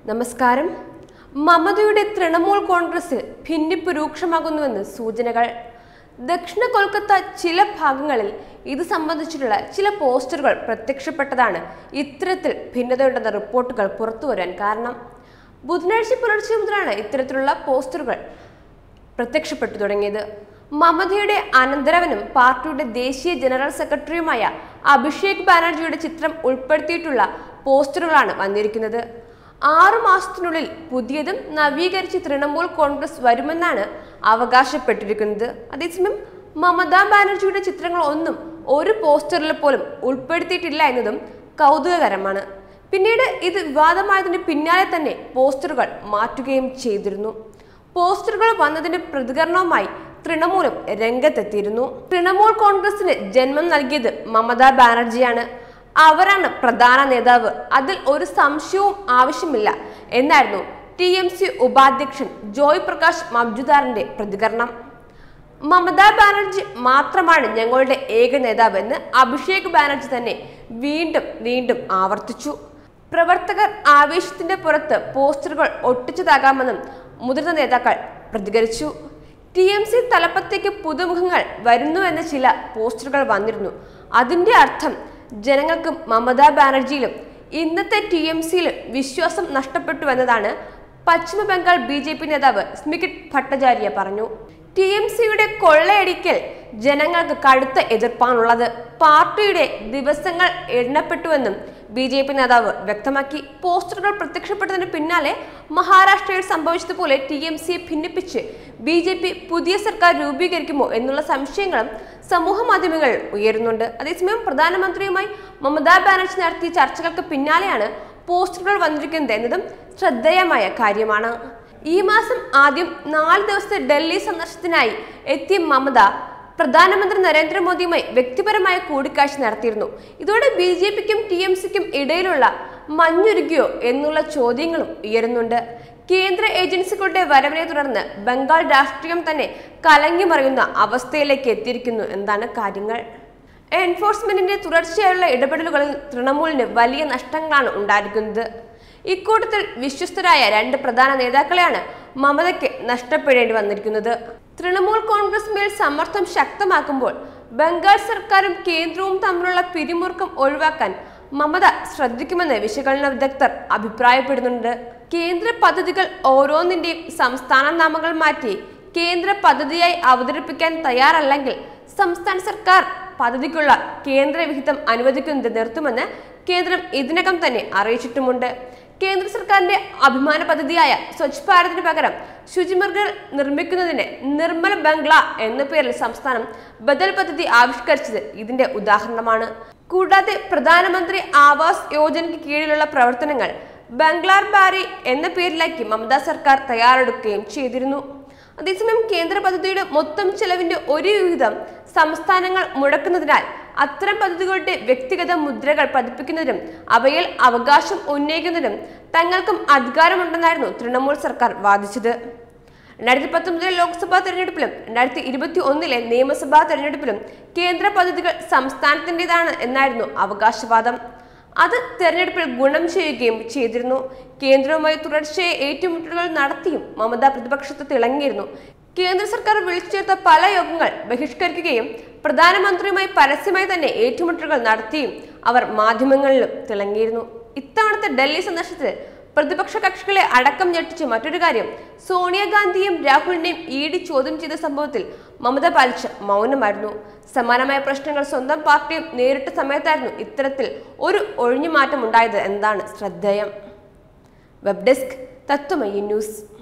നമസ്കാരം മമതയുടെ തൃണമൂൽ കോൺഗ്രസിൽ ഭിന്നിപ്പ് രൂക്ഷമാകുന്നുവെന്ന് സൂചനകൾ ദക്ഷിണ കൊൽക്കത്ത ചില ഭാഗങ്ങളിൽ ഇത് സംബന്ധിച്ചിട്ടുള്ള ചില പോസ്റ്ററുകൾ പ്രത്യക്ഷപ്പെട്ടതാണ് ഇത്തരത്തിൽ ഭിന്നതയുണ്ടെന്ന റിപ്പോർട്ടുകൾ പുറത്തുവരാൻ കാരണം ബുധനാഴ്ച പുലർച്ചെ മുതലാണ് ഇത്തരത്തിലുള്ള പോസ്റ്ററുകൾ പ്രത്യക്ഷപ്പെട്ടു തുടങ്ങിയത് മമതയുടെ അനന്തരവനും പാർട്ടിയുടെ ദേശീയ ജനറൽ സെക്രട്ടറിയുമായ അഭിഷേക് ബാനർജിയുടെ ചിത്രം ഉൾപ്പെടുത്തിയിട്ടുള്ള പോസ്റ്ററുകളാണ് വന്നിരിക്കുന്നത് ആറു മാസത്തിനുള്ളിൽ പുതിയതും നവീകരിച്ച തൃണമൂൽ കോൺഗ്രസ് വരുമെന്നാണ് അവകാശപ്പെട്ടിരിക്കുന്നത് അതേസമയം മമതാ ബാനർജിയുടെ ചിത്രങ്ങൾ ഒന്നും ഒരു പോസ്റ്ററിൽ പോലും ഉൾപ്പെടുത്തിയിട്ടില്ല എന്നതും കൗതുകകരമാണ് പിന്നീട് ഇത് വിവാദമായതിന് പിന്നാലെ തന്നെ പോസ്റ്ററുകൾ മാറ്റുകയും ചെയ്തിരുന്നു പോസ്റ്ററുകൾ വന്നതിന് പ്രതികരണവുമായി തൃണമൂലും രംഗത്തെത്തിയിരുന്നു തൃണമൂൽ കോൺഗ്രസിന് ജന്മം നൽകിയത് മമതാ ബാനർജിയാണ് അവരാണ് പ്രധാന നേതാവ് അതിൽ ഒരു സംശയവും ആവശ്യമില്ല എന്നായിരുന്നു ടി എം സി ഉപാധ്യക്ഷൻ ജോയ് പ്രകാശ് മബ്ജുദാറിന്റെ പ്രതികരണം മമതാ ബാനർജി മാത്രമാണ് ഞങ്ങളുടെ ഏക നേതാവെന്ന് അഭിഷേക് ബാനർജി തന്നെ വീണ്ടും വീണ്ടും ആവർത്തിച്ചു പ്രവർത്തകർ ആവേശത്തിന്റെ പുറത്ത് പോസ്റ്ററുകൾ ഒട്ടിച്ചതാകാമെന്നും മുതിർന്ന നേതാക്കൾ പ്രതികരിച്ചു ടി എം സി തലപ്പത്തേക്ക് പുതുമുഖങ്ങൾ വരുന്നു എന്ന ചില പോസ്റ്ററുകൾ വന്നിരുന്നു അതിന്റെ അർത്ഥം ജനങ്ങൾക്കും മമതാ ബാനർജിയിലും ഇന്നത്തെ ടി എം സിയിലും വിശ്വാസം നഷ്ടപ്പെട്ടുവെന്നതാണ് പശ്ചിമ ബംഗാൾ ബി ജെ പി നേതാവ് സ്മികിത് ഭട്ടാചാര്യ പറഞ്ഞു ടി എം സിയുടെ കൊള്ളയടിക്കൽ ജനങ്ങൾക്ക് കടുത്ത എതിർപ്പാണുള്ളത് പാർട്ടിയുടെ ദിവസങ്ങൾ എണ്ണപ്പെട്ടുവെന്നും ബി ജെ പി നേതാവ് വ്യക്തമാക്കി പോസ്റ്ററുകൾ പ്രത്യക്ഷപ്പെട്ടതിന് പിന്നാലെ മഹാരാഷ്ട്രയിൽ സംഭവിച്ചതുപോലെ ടി എം സിയെ ഭിന്നിപ്പിച്ച് ബി ജെ പി പുതിയ സർക്കാർ രൂപീകരിക്കുമോ എന്നുള്ള സംശയങ്ങളും സമൂഹ മാധ്യമങ്ങളിൽ ഉയരുന്നുണ്ട് അതേസമയം പ്രധാനമന്ത്രിയുമായി മമതാ ബാനർജി നടത്തിയ ചർച്ചകൾക്ക് പിന്നാലെയാണ് പോസ്റ്ററുകൾ വന്നിരിക്കുന്നത് എന്നതും ശ്രദ്ധേയമായ കാര്യമാണ് ഈ മാസം ആദ്യം നാല് ദിവസത്തെ ഡൽഹി സന്ദർശനത്തിനായി എത്തിയ മമത പ്രധാനമന്ത്രി നരേന്ദ്രമോദിയുമായി വ്യക്തിപരമായ കൂടിക്കാഴ്ച നടത്തിയിരുന്നു ഇതോടെ ബി ജെ പിക്കും ടി എം സിക്കും ഇടയിലുള്ള മഞ്ഞുരുകിയോ എന്നുള്ള ചോദ്യങ്ങളും ഉയരുന്നുണ്ട് കേന്ദ്ര ഏജൻസികളുടെ വരവിനെ തുടർന്ന് ബംഗാൾ രാഷ്ട്രീയം തന്നെ കലങ്ങിമറിയുന്ന അവസ്ഥയിലേക്ക് എത്തിയിരിക്കുന്നു എന്താണ് കാര്യങ്ങൾ എൻഫോഴ്സ്മെന്റിന്റെ തുടർച്ചയായുള്ള ഇടപെടലുകളിൽ തൃണമൂലിന് വലിയ നഷ്ടങ്ങളാണ് ഉണ്ടായിരിക്കുന്നത് ഇക്കൂട്ടത്തിൽ വിശ്വസ്തരായ രണ്ട് പ്രധാന നേതാക്കളെയാണ് മമതയ്ക്ക് നഷ്ടപ്പെടേണ്ടി വന്നിരിക്കുന്നത് തൃണമൂൽ കോൺഗ്രസ് മേൽ സമ്മർദ്ദം ശക്തമാക്കുമ്പോൾ ബംഗാൾ സർക്കാരും കേന്ദ്രവും തമ്മിലുള്ള പിരിമുറുക്കം ഒഴിവാക്കാൻ മമത ശ്രദ്ധിക്കുമെന്ന് വിശകലന വിദഗ്ധർ അഭിപ്രായപ്പെടുന്നുണ്ട് കേന്ദ്ര പദ്ധതികൾ ഓരോന്നിന്റെയും സംസ്ഥാന നാമങ്ങൾ മാറ്റി കേന്ദ്ര പദ്ധതിയായി അവതരിപ്പിക്കാൻ തയ്യാറല്ലെങ്കിൽ സംസ്ഥാന സർക്കാർ പദ്ധതിക്കുള്ള കേന്ദ്ര വിഹിതം അനുവദിക്കുന്നത് നിർത്തുമെന്ന് കേന്ദ്രം ഇതിനകം തന്നെ അറിയിച്ചിട്ടുമുണ്ട് കേന്ദ്ര സർക്കാരിന്റെ അഭിമാന പദ്ധതിയായ സ്വച്ഛ് ഭാരതിന് പകരം ശുചിമുറികൾ നിർമ്മിക്കുന്നതിന് നിർമ്മൽ ബംഗ്ല എന്ന പേരിൽ സംസ്ഥാനം ബദൽ പദ്ധതി ആവിഷ്കരിച്ചത് ഇതിന്റെ ഉദാഹരണമാണ് കൂടാതെ പ്രധാനമന്ത്രി ആവാസ് യോജനയ്ക്ക് കീഴിലുള്ള പ്രവർത്തനങ്ങൾ ബംഗ്ലാർ ബാരി എന്ന പേരിലാക്കി മമതാ സർക്കാർ തയ്യാറെടുക്കുകയും ചെയ്തിരുന്നു അതേസമയം കേന്ദ്ര പദ്ധതിയുടെ മൊത്തം ചെലവിന്റെ ഒരു വിഹിതം സംസ്ഥാനങ്ങൾ മുടക്കുന്നതിനാൽ അത്തരം പദ്ധതികളുടെ വ്യക്തിഗത മുദ്രകൾ പതിപ്പിക്കുന്നതിനും അവയിൽ അവകാശം ഉന്നയിക്കുന്നതിനും തങ്ങൾക്കും അധികാരമുണ്ടെന്നായിരുന്നു തൃണമൂൽ സർക്കാർ വാദിച്ചത് രണ്ടായിരത്തി പത്തൊമ്പതിലെ ലോക്സഭാ തെരഞ്ഞെടുപ്പിലും രണ്ടായിരത്തി ഇരുപത്തി ഒന്നിലെ നിയമസഭാ തെരഞ്ഞെടുപ്പിലും കേന്ദ്ര പദ്ധതികൾ സംസ്ഥാനത്തിൻ്റെതാണ് എന്നായിരുന്നു അവകാശവാദം അത് തെരഞ്ഞെടുപ്പിൽ ഗുണം ചെയ്യുകയും ചെയ്തിരുന്നു കേന്ദ്രവുമായി തുടർച്ചയായ ഏറ്റുമുട്ടലുകൾ നടത്തിയും മമത പ്രതിപക്ഷത്ത് തിളങ്ങിയിരുന്നു കേന്ദ്ര സർക്കാർ വിളിച്ചു ചേർത്ത പല യോഗങ്ങൾ ബഹിഷ്കരിക്കുകയും പ്രധാനമന്ത്രിയുമായി പരസ്യമായി തന്നെ ഏറ്റുമുട്ടലുകൾ നടത്തിയും അവർ മാധ്യമങ്ങളിലും തിളങ്ങിയിരുന്നു ഇത്തവണത്തെ ഡൽഹി സന്ദർശനത്തിൽ പ്രതിപക്ഷ കക്ഷികളെ അടക്കം ഞെട്ടിച്ച മറ്റൊരു കാര്യം സോണിയാഗാന്ധിയും രാഹുലിനെയും ഇ ഡി ചോദ്യം ചെയ്ത സംഭവത്തിൽ മമത പാലിച്ച മൗനമായിരുന്നു സമാനമായ പ്രശ്നങ്ങൾ സ്വന്തം പാർട്ടിയും നേരിട്ട സമയത്തായിരുന്നു ഇത്തരത്തിൽ ഒരു ഒഴിഞ്ഞുമാറ്റം ഉണ്ടായത് എന്താണ് ശ്രദ്ധേയം വെബ് ഡെസ്ക് തത്വമയി ന്യൂസ്